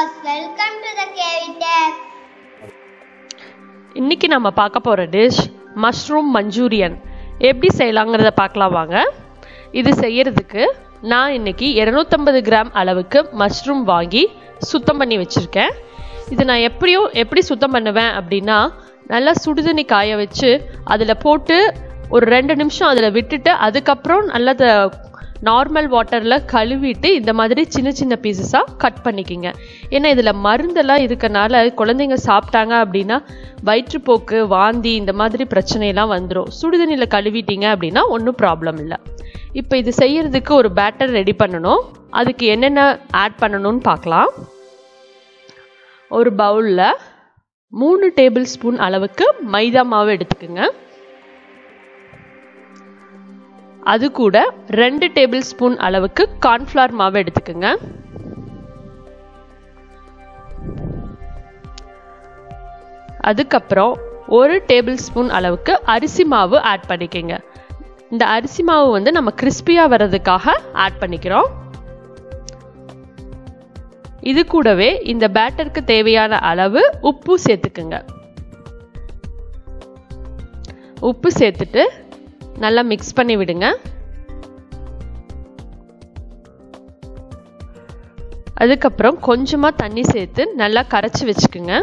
viewers, welcome to the KV Tech. இன்னைக்கு நம்ம பார்க்க போகிற டிஷ் மஷ்ரூம் மஞ்சூரியன் எப்படி செய்யலாங்கிறத பார்க்கலாம் வாங்க இது செய்யறதுக்கு நான் இன்னைக்கு 250 கிராம் அளவுக்கு மஷ்ரூம் வாங்கி சுத்தம் பண்ணி வச்சுருக்கேன் இது நான் எப்படியும் எப்படி சுத்தம் பண்ணுவேன் அப்படின்னா நல்லா சுடுதண்ணி காய வச்சு அதில் போட்டு ஒரு ரெண்டு நிமிஷம் அதில் விட்டுட்டு அதுக்கப்புறம் நல்லா அதை நார்மல் வாட்டரில் கழுவிட்டு இந்த மாதிரி சின்ன சின்ன பீசஸாக கட் பண்ணிக்கிங்க ஏன்னா இதில் மருந்தெல்லாம் இருக்கனால குழந்தைங்க சாப்பிட்டாங்க அப்படின்னா வயிற்றுப்போக்கு வாந்தி இந்த மாதிரி பிரச்சனையெல்லாம் வந்துடும் சுடுதண்ணியில் கழுவிட்டீங்க அப்படின்னா ஒன்றும் ப்ராப்ளம் இல்லை இப்போ இது செய்யறதுக்கு ஒரு பேட்டர் ரெடி பண்ணணும் அதுக்கு என்னென்ன ஆட் பண்ணணும்னு பார்க்கலாம் ஒரு பவுலில் மூணு டேபிள் ஸ்பூன் அளவுக்கு மைதா மாவு எடுத்துக்கோங்க அது கூட ரெண்டு டேபிள் ஸ்பூன் அளவுக்கு கார்ன்ஃப்ளவர் மாவு எடுத்துக்கோங்க அதுக்கப்புறம் ஒரு டேபிள் ஸ்பூன் அளவுக்கு அரிசி மாவு ஆட் பண்ணிக்கோங்க இந்த அரிசி மாவு வந்து நம்ம கிறிஸ்பியாக வர்றதுக்காக ஆட் பண்ணிக்கிறோம் இது கூடவே இந்த பேட்டருக்கு தேவையான அளவு உப்பு சேர்த்துக்குங்க உப்பு சேர்த்துட்டு நல்லா மிக்ஸ் பண்ணி விடுங்க அதுக்கப்புறம் கொஞ்சமாக தண்ணி சேர்த்து நல்லா கரைச்சி வச்சுக்குங்க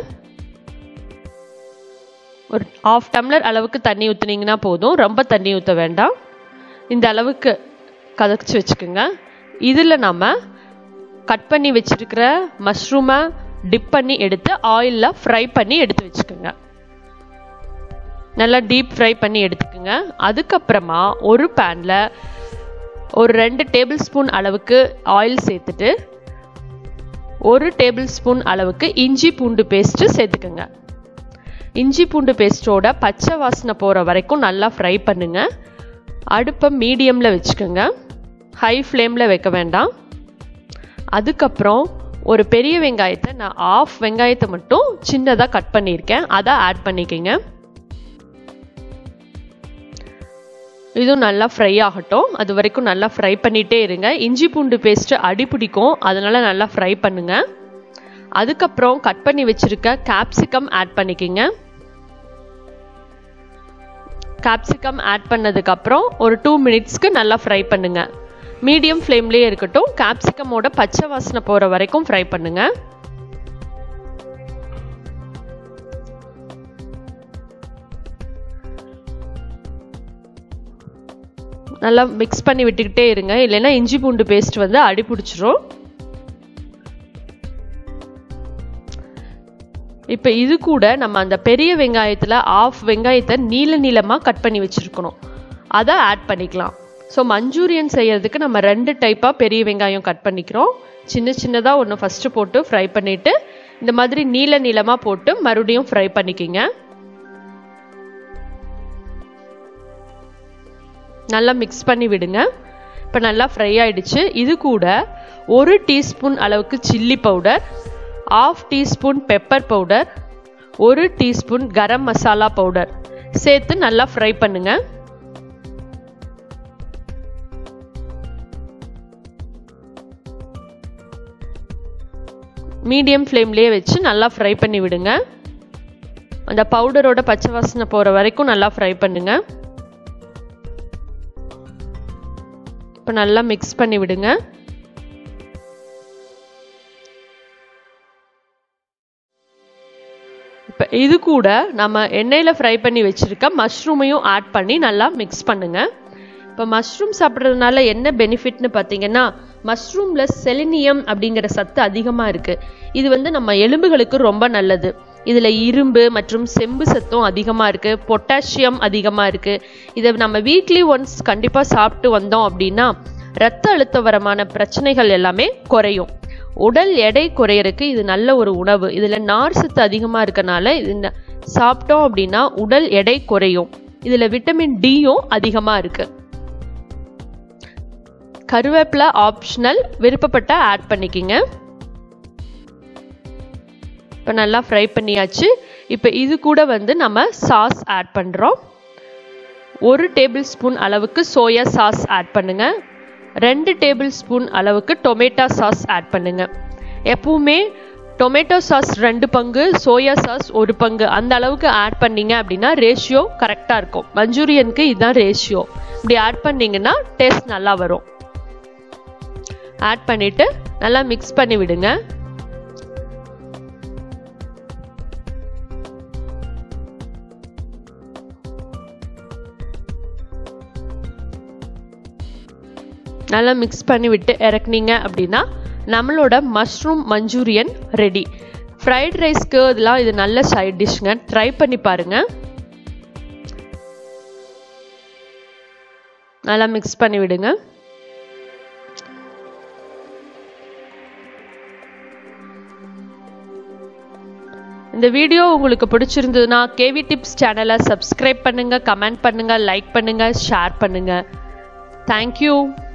ஒரு ஆஃப் டம்ளர் அளவுக்கு தண்ணி ஊற்றுனீங்கன்னா போதும் ரொம்ப தண்ணி ஊற்ற வேண்டாம் இந்த அளவுக்கு கதச்சி வச்சுக்கோங்க இதில் நம்ம கட் பண்ணி வச்சிருக்கிற மஷ்ரூமை டிப் பண்ணி எடுத்து ஆயிலில் ஃப்ரை பண்ணி எடுத்து வச்சுக்கோங்க நல்லா டீப் ஃப்ரை பண்ணி எடுத்துக்கோங்க அதுக்கப்புறமா ஒரு பேனில் ஒரு ரெண்டு டேபிள் ஸ்பூன் அளவுக்கு ஆயில் சேர்த்துட்டு ஒரு டேபிள் ஸ்பூன் அளவுக்கு இஞ்சி பூண்டு பேஸ்ட்டு சேர்த்துக்கோங்க இஞ்சி பூண்டு பேஸ்ட்டோட பச்சை வாசனை போகிற வரைக்கும் நல்லா ஃப்ரை பண்ணுங்க அடுப்பை மீடியமில் வச்சுக்கோங்க ஹை ஃப்ளேமில் வைக்க வேண்டாம் அதுக்கப்புறம் ஒரு பெரிய வெங்காயத்தை நான் ஆஃப் வெங்காயத்தை மட்டும் சின்னதாக கட் பண்ணியிருக்கேன் அதை ஆட் பண்ணிக்கோங்க இதுவும் நல்லா ஃப்ரை ஆகட்டும் அது வரைக்கும் நல்லா ஃப்ரை பண்ணிகிட்டே இருங்க இஞ்சி பூண்டு பேஸ்ட்டு அடி பிடிக்கும் அதனால் நல்லா ஃப்ரை பண்ணுங்க அதுக்கப்புறம் கட் பண்ணி வச்சுருக்க கேப்சிகம் ஆட் பண்ணிக்கிங்க கேப்சிகம் ஆட் பண்ணதுக்கப்புறம் ஒரு டூ மினிட்ஸ்க்கு நல்லா ஃப்ரை பண்ணுங்க மீடியம் ஃப்ளேம்லேயே இருக்கட்டும் கேப்சிகமோட பச்சை வாசனை போகிற வரைக்கும் ஃப்ரை பண்ணுங்க நல்லா மிக்ஸ் பண்ணி விட்டுக்கிட்டே இருங்க இல்லைன்னா இஞ்சி பூண்டு பேஸ்ட் வந்து அடி பிடிச்சிரும் இப்போ இது கூட நம்ம அந்த பெரிய வெங்காயத்தில் ஆஃப் வெங்காயத்தை நீல நீளமாக கட் பண்ணி வச்சுருக்கணும் அதை ஆட் பண்ணிக்கலாம் ஸோ மஞ்சூரியன் செய்யறதுக்கு நம்ம ரெண்டு டைப்பாக பெரிய வெங்காயம் கட் பண்ணிக்கிறோம் சின்ன சின்னதாக ஒன்று ஃபஸ்ட்டு போட்டு ஃப்ரை பண்ணிவிட்டு இந்த மாதிரி நீல நீளமாக போட்டு மறுபடியும் ஃப்ரை பண்ணிக்கிங்க நல்லா மிக்ஸ் பண்ணி விடுங்க இப்போ நல்லா ஃப்ரை ஆயிடுச்சு இது கூட ஒரு டீஸ்பூன் அளவுக்கு chilli powder half teaspoon pepper powder ஒரு டீஸ்பூன் கரம் மசாலா பவுடர் சேர்த்து நல்லா ஃப்ரை பண்ணுங்க மீடியம் ஃப்ளேம்லேயே வச்சு நல்லா ஃப்ரை பண்ணி விடுங்க அந்த பவுடரோட பச்சை வாசனை போகிற வரைக்கும் நல்லா ஃப்ரை பண்ணுங்க இப்போ நல்லா மிக்ஸ் பண்ணி விடுங்க இப்போ இது கூட நம்ம எண்ணெயில் ஃப்ரை பண்ணி வச்சுருக்க மஷ்ரூமையும் ஆட் பண்ணி நல்லா மிக்ஸ் பண்ணுங்க இப்போ மஷ்ரூம் சாப்பிட்றதுனால என்ன பெனிஃபிட்னு பார்த்தீங்கன்னா மஷ்ரூமில் செலினியம் அப்படிங்கிற சத்து அதிகமாக இருக்குது இது வந்து நம்ம எலும்புகளுக்கு ரொம்ப நல்லது இதில் இரும்பு மற்றும் செம்பு சத்தும் அதிகமாக இருக்குது பொட்டாசியம் அதிகமாக இருக்குது இதை நம்ம வீக்லி ஒன்ஸ் கண்டிப்பாக சாப்பிட்டு வந்தோம் அப்படின்னா ரத்த அழுத்தவரமான பிரச்சனைகள் எல்லாமே குறையும் உடல் எடை குறையறதுக்கு இது நல்ல ஒரு உணவு இதில் நார் சத்து அதிகமாக இருக்கனால இது சாப்பிட்டோம் அப்படின்னா உடல் எடை குறையும் இதில் விட்டமின் டியும் அதிகமாக இருக்குது கருவேப்பிலை ஆப்ஷனல் விருப்பப்பட்ட ஆட் பண்ணிக்கிங்க இப்போ நல்லா ஃப்ரை பண்ணியாச்சு இப்போ இது கூட வந்து நம்ம சாஸ் ஆட் பண்ணுறோம் ஒரு டேபிள் ஸ்பூன் அளவுக்கு சோயா சாஸ் ஆட் பண்ணுங்க ரெண்டு டேபிள் ஸ்பூன் அளவுக்கு டொமேட்டோ சாஸ் ஆட் பண்ணுங்க எப்பவுமே டொமேட்டோ சாஸ் ரெண்டு பங்கு சோயா சாஸ் ஒரு பங்கு அந்த அளவுக்கு ஆட் பண்ணீங்க அப்படின்னா ரேஷியோ கரெக்டாக இருக்கும் மஞ்சூரியனுக்கு இதுதான் ரேஷியோ இப்படி ஆட் பண்ணீங்கன்னா டேஸ்ட் நல்லா வரும் ஆட் பண்ணிவிட்டு நல்லா மிக்ஸ் பண்ணி விடுங்க நல்லா மிக்ஸ் பண்ணி விட்டு இறக்குனீங்க அப்படின்னா நம்மளோட மஷ்ரூம் மஞ்சூரியன் ரெடி ஃப்ரைட் ரைஸ்க்கு இதெல்லாம் இது நல்ல சைட் டிஷ்ங்க ட்ரை பண்ணி பாருங்க நல்லா மிக்ஸ் பண்ணி விடுங்க இந்த வீடியோ உங்களுக்கு பிடிச்சிருந்ததுன்னா கேவி டிப்ஸ் சேனலை சப்ஸ்கிரைப் பண்ணுங்க கமெண்ட் பண்ணுங்க லைக் பண்ணுங்க ஷேர் பண்ணுங்க தேங்க்யூ